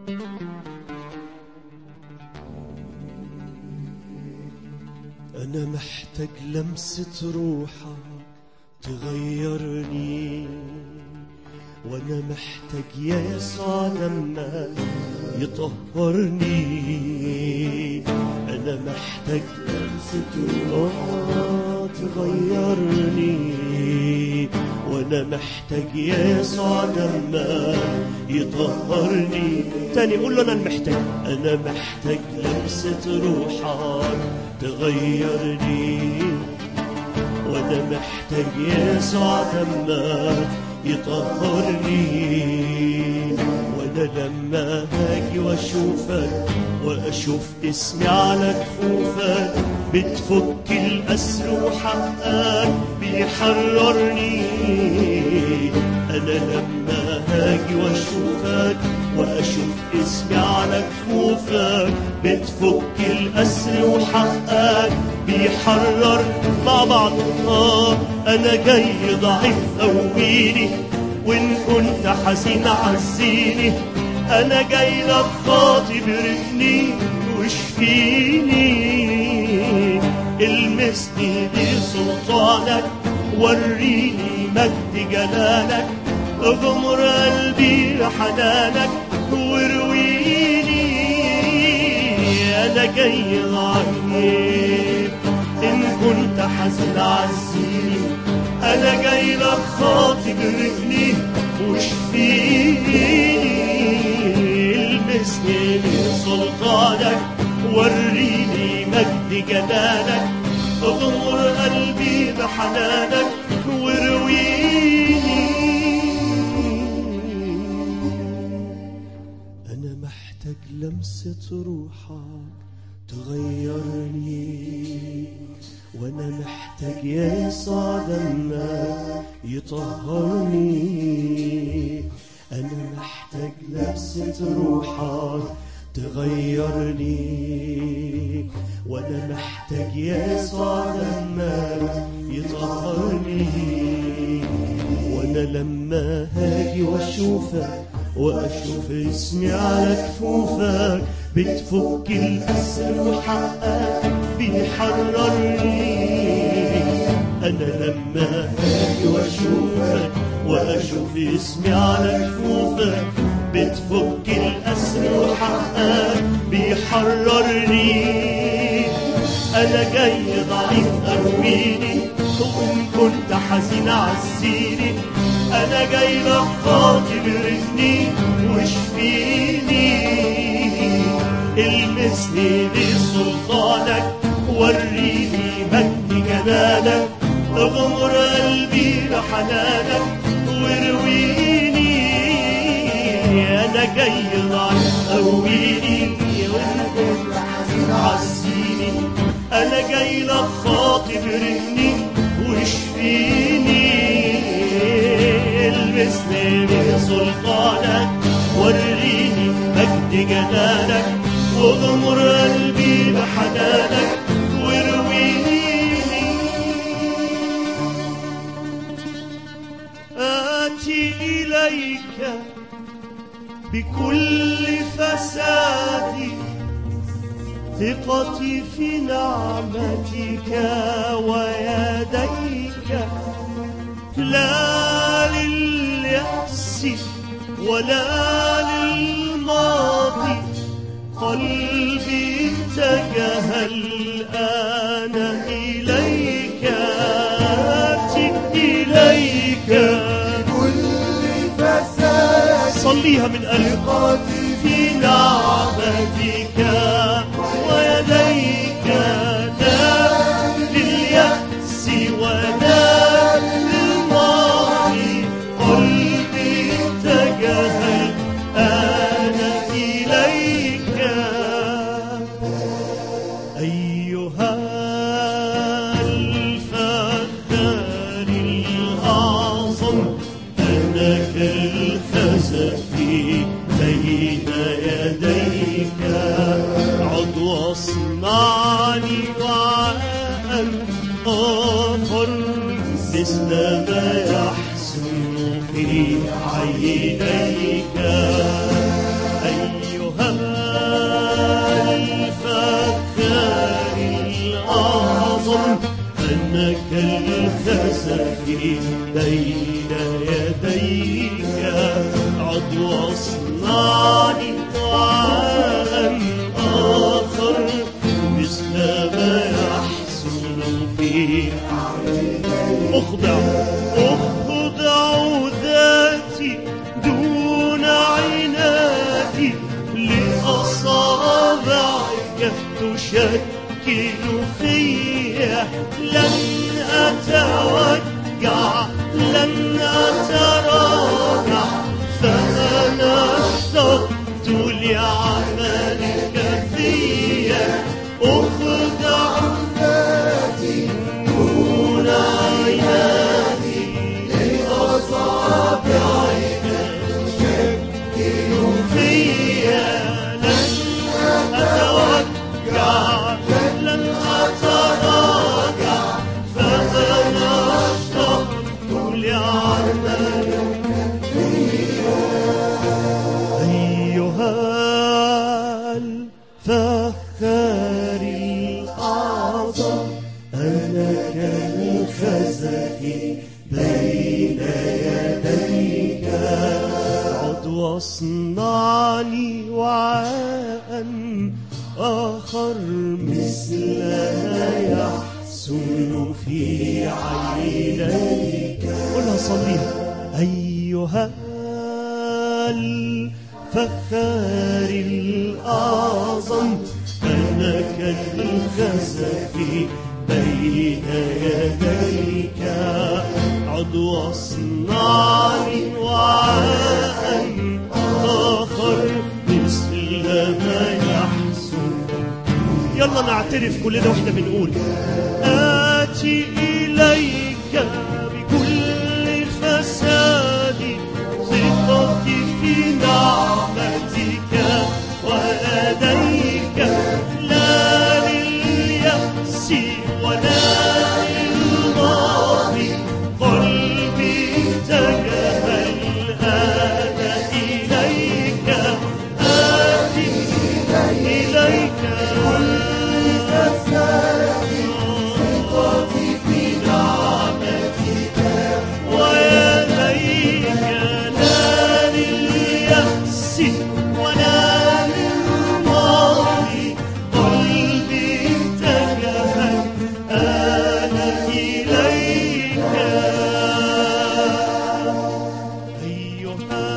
أنا محتاج لمسة روحك تغيرني وأنا محتاج يا يسوع لما يطهرني أنا محتاج لمسة روحك تغيرني وأنا محتاج يا يسوع لما يطهرني تاني قول له أنا محتاج أنا محتاج لمسة روحك تغيرني وانا محتاج يسوع لما يطهرني وانا لما هاجي واشوفك واشوف اسمي على كفوفك بتفك الاسر وحقك بيحررني انا لما هاجي واشوفك واشوف اسمي على كفوفك بتفك الاسر وحقك بيحرر مع بعض آه انا جاي ضعيف قويني وان كنت حزين عزيني انا جاي لك خاطب رفني واشفيني المسني بسلطانك وريني مجد جلالك اغمر قلبي بحنانك وارويني انا جاي ضعيف ان كنت حزين عزيني انا جاي لك خاطب رجلي واشفيني المسني بسلطانك وريني مجد جلالك اغمر قلبي بحنانك وارويني أنا محتاج لمسة روحك تغيرني وأنا محتاج يسوع دمك يطهرني أنا محتاج لمسة روحك تغيرني وأنا محتاج يسوع دمك يطهرني وانا لما هاجي واشوفك واشوف اسمي على كفوفك بتفك الاسر وحقك بيحررني انا لما هاجي واشوفك واشوف اسمي على كفوفك بتفك الاسر وحقك بيحررني انا جاي ضعيف قويني وان كنت حزين عزيني انا جاي لك خاطب رجلي واشفيني المسني بسلطانك وريني مجد جلالك اغمر قلبي بحنانك وارويني انا جاي ضعيف قويني وان كنت حزين عزيني انا جاي لك خاطب رجلي واشفيني المسني بسلطانك وريني مجد جلالك واغمر قلبي بحنانك وارويني آتي إليك بكل فسادي ثقتي في نعمتك ويديك لا لليأس ولا للماضي قلبي اتجه الآن إليك آتي إليك كل فساد صليها من قلبك في نعمتك ويديك لا لليأس ولا للماضي قلبي اتجه الآن إليك أيها الفخار الأعظم أنا كالخزف بين يديك عد واصنعني وعاء آخر مثل ما يحسن في عينيك أيها أنا كالخزف بين يديك عضو أصنعني وعاء آخر مثل ما يحصل في أخضع أخضع ذاتي دون عنادي لأصابعك تشكل فيا لن أتوجع لن أتراجع فأنا اشتقت لعملك فيا أخضع ذاتي دون عنادي لأصابعك فيا لن أتوجع لن أتراجع فأنا اشتقت لعملك أيها الفخار الأعظم أنا كالخزف بين يديك عضو اصنعني وعاء آخر مثل ما يحسن في عينيك قولها صليها أيها الفخار الأعظم أنا كالخزف بين يديك عضو اصنعني وعاء آخر مثل ما يحسن يلا نعترف كلنا واحنا بنقول آتي إليك بكل فساد ثقتي في نعمتك ولديك لا لليأس ولا للماضي قلبي اتجه الآن إليك آتي إليك ثقتي في نعمتك ويديك لا لليأس ولا للماضي قلبي اتجه الآن إليك أيها